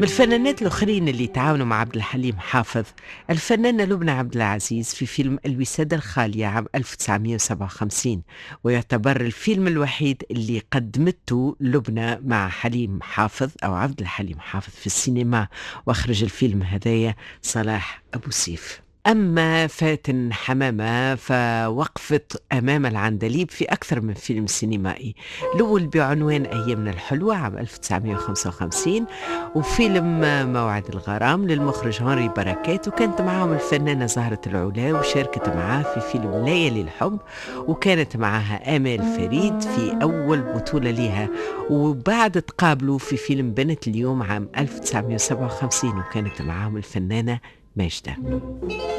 من الفنانات الآخرين اللي تعاونوا مع عبد الحليم حافظ الفنانة لبنى عبد العزيز في فيلم الوسادة الخالية عام 1957 ويعتبر الفيلم الوحيد اللي قدمته لبنى مع حليم حافظ أو عبد الحليم حافظ في السينما وأخرج الفيلم هذايا صلاح أبو سيف أما فاتن حمامة فوقفت أمام العندليب في أكثر من فيلم سينمائي الأول بعنوان أيامنا الحلوة عام 1955 وفيلم موعد الغرام للمخرج هنري بركات وكانت معهم الفنانة زهرة العلا وشاركت معاه في فيلم ليالي الحب وكانت معها آمال فريد في أول بطولة لها وبعد تقابلوا في فيلم بنت اليوم عام 1957 وكانت معهم الفنانة ماجدة